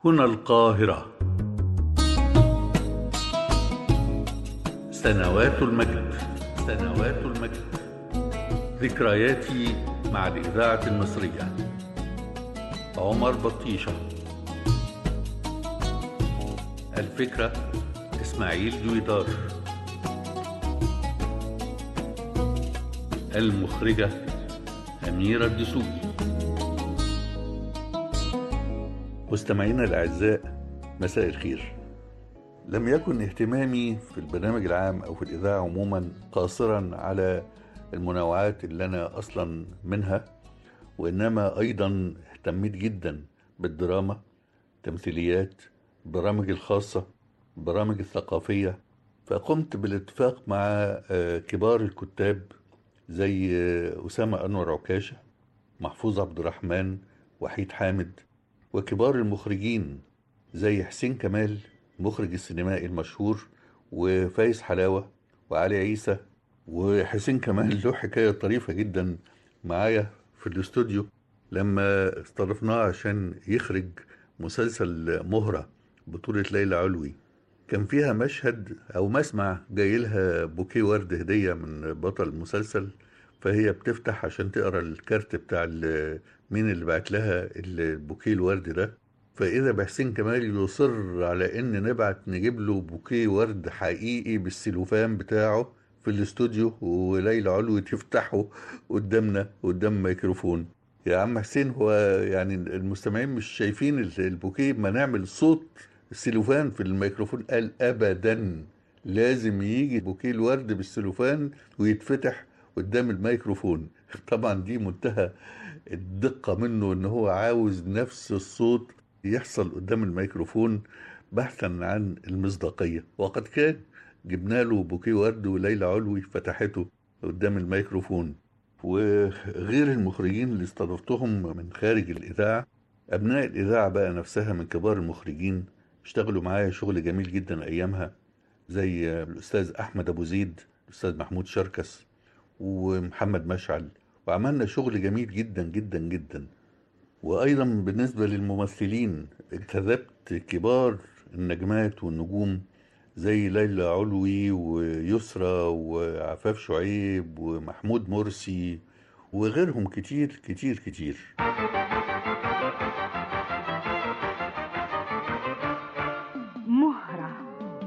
هنا القاهرة سنوات المجد سنوات المجد ذكرياتي مع الإذاعة المصرية عمر بطيشة الفكرة إسماعيل دويدار المخرجة أميرة الدسوقي مستمعينا الأعزاء مساء الخير لم يكن اهتمامي في البرنامج العام أو في الإذاعة عموما قاصرا على المنوعات اللي أنا أصلا منها وإنما أيضا اهتميت جدا بالدراما تمثيليات البرامج الخاصة البرامج الثقافية فقمت بالاتفاق مع كبار الكتاب زي أسامة أنور عكاشة محفوظ عبد الرحمن وحيد حامد وكبار المخرجين زي حسين كمال مخرج السينمائي المشهور وفايز حلاوة وعلي عيسى وحسين كمال له حكاية طريفة جدا معايا في الاستوديو لما استضفناه عشان يخرج مسلسل مهرة بطولة ليلى علوي كان فيها مشهد أو مسمع جاي لها بوكيه ورد هدية من بطل المسلسل فهي بتفتح عشان تقرا الكارت بتاع مين اللي بعت لها البوكيه الورد ده فإذا بحسين كمال يصر على إن نبعت نجيب له بوكيه ورد حقيقي بالسيلوفان بتاعه في الاستوديو وليلى علوي تفتحه قدامنا قدام ميكروفون يا عم حسين هو يعني المستمعين مش شايفين البوكيه ما نعمل صوت السيلوفان في الميكروفون قال ابدا لازم يجي بوكيه الورد بالسيلوفان ويتفتح قدام الميكروفون طبعا دي منتهى الدقة منه ان هو عاوز نفس الصوت يحصل قدام الميكروفون بحثا عن المصداقية وقد كان جبنا له بوكيه ورد وليلى علوي فتحته قدام الميكروفون وغير المخرجين اللي استضفتهم من خارج الإذاعة أبناء الإذاعة بقى نفسها من كبار المخرجين اشتغلوا معايا شغل جميل جدا أيامها زي الأستاذ أحمد أبو زيد الأستاذ محمود شركس ومحمد مشعل وعملنا شغل جميل جدا جدا جدا وأيضا بالنسبة للممثلين اجتذبت كبار النجمات والنجوم زي ليلى علوي ويسرى وعفاف شعيب ومحمود مرسي وغيرهم كتير كتير كتير مهرة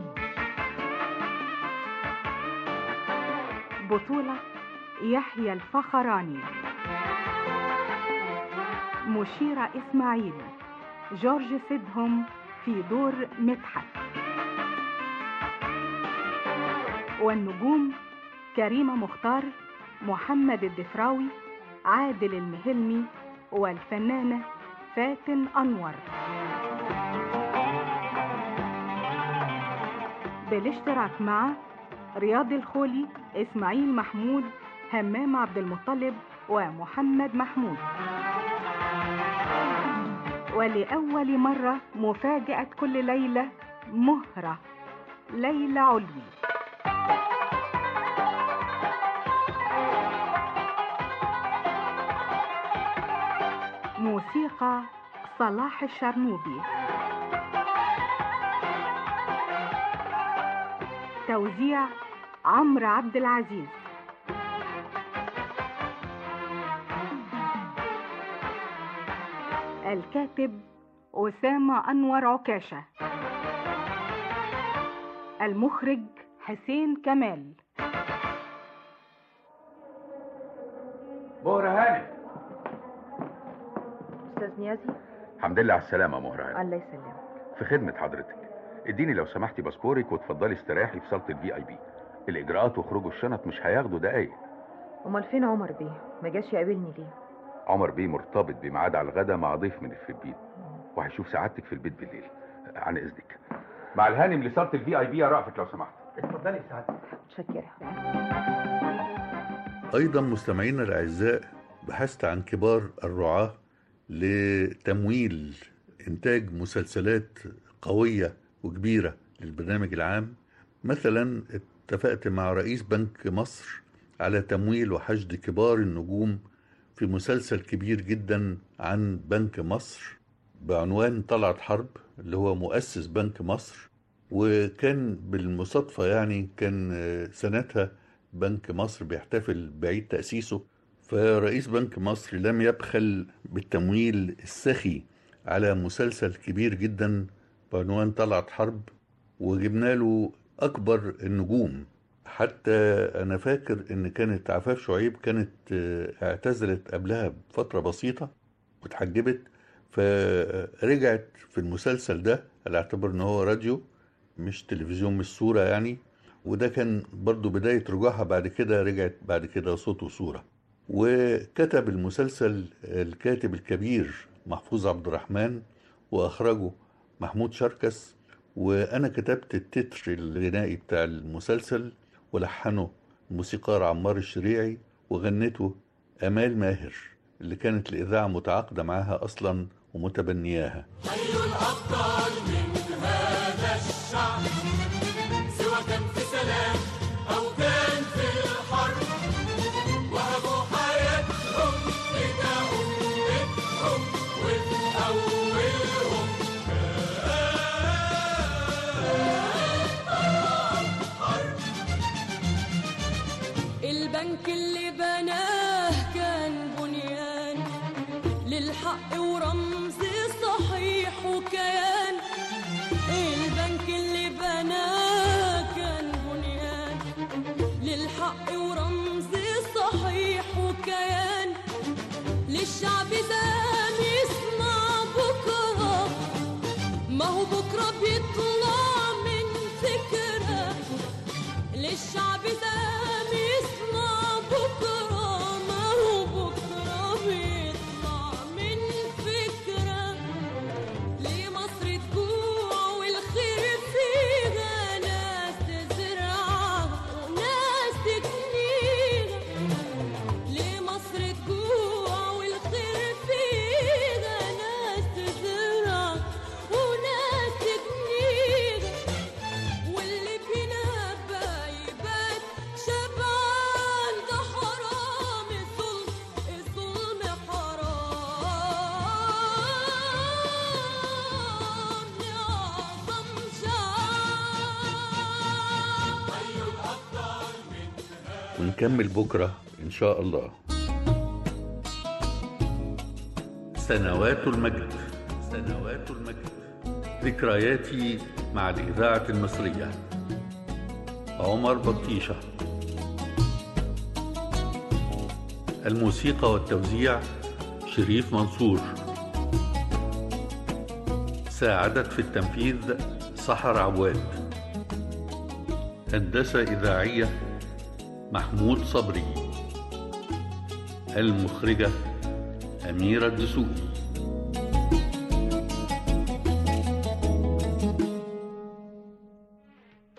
بطولة يحيى الفخراني مشيرة إسماعيل جورج سيدهم في دور مدحت والنجوم كريمة مختار محمد الدفراوي عادل المهلمي والفنانة فاتن أنور بالاشتراك مع رياض الخولي إسماعيل محمود همام عبد المطلب ومحمد محمود ولأول مرة مفاجأة كل ليلة مهرة ليلى علوي موسيقى صلاح الشرنوبي توزيع عمرو عبد العزيز الكاتب أسامة أنور عكاشة المخرج حسين كمال مهرة هاني استاذ نيازي الحمد لله على السلامة مهرة هاني الله يسلمك في خدمة حضرتك اديني لو سمحتي باسبورك وتفضلي استريحي في صالة الفي اي بي الاجراءات وخروج الشنط مش هياخدوا دقايق امال فين عمر بيه ما جاش يقابلني ليه عمر بيه مرتبط بميعاد على الغدا مع ضيف من الفلبين وهيشوف سعادتك في البيت بالليل عن اذنك مع الهانم لصالة الفي اي بي يا رأفت لو سمحت اتفضلي سعادتك متشكره أيضا مستمعينا الأعزاء بحثت عن كبار الرعاة لتمويل إنتاج مسلسلات قوية وكبيرة للبرنامج العام مثلا اتفقت مع رئيس بنك مصر على تمويل وحشد كبار النجوم في مسلسل كبير جدا عن بنك مصر بعنوان طلعت حرب اللي هو مؤسس بنك مصر وكان بالمصادفة يعني كان آه، سنتها بنك مصر بيحتفل بعيد تأسيسه فرئيس بنك مصر لم يبخل بالتمويل السخي على مسلسل كبير جدا بعنوان طلعت حرب وجبنا له أكبر النجوم حتى أنا فاكر إن كانت عفاف شعيب كانت آه، اعتزلت قبلها بفترة بسيطة واتحجبت فرجعت في المسلسل ده على اعتبار إن هو راديو مش تلفزيون مش صورة يعني وده كان برضو بداية رجوعها بعد كده رجعت بعد كده صوت وصورة وكتب المسلسل الكاتب الكبير محفوظ عبد الرحمن وأخرجه محمود شركس وأنا كتبت التتر الغنائي بتاع المسلسل ولحنه الموسيقار عمار الشريعي وغنته أمال ماهر اللي كانت الإذاعة متعاقدة معاها أصلا ومتبنياها حي الأبطال من هذا الشعب سواء كان في سلام أو كان في الحرب وهبوا حياتهم إلى أمتهم وفي أولهم البنك اللي بناه كان بنيان للحق ورمز صحيح وكيان البنك اللي بناه كان بنيان للحق ورمز صحيح وكيان للشعب زان يسمع بكره ما هو بكره بيطلع من فكره للشعب زام يسمع بكرة ما هو بكرة بيطلع من فكرة ليه مصر تجوع والخير فيها ناس تزرعها وناس تكنيها ليه مصر تجوع والخير فيها ناس تزرع وناس تكنيها واللي فينا بايبات شبعان ده حرام الظلم الظلم حرام لأعظم شعب ونكمل بكرة إن شاء الله سنوات المجد سنوات المجد ذكرياتي مع الإذاعة المصرية عمر بطيشة الموسيقى والتوزيع شريف منصور ساعدت في التنفيذ سحر عواد هندسة إذاعية محمود صبري المخرجة أميرة الدسوقي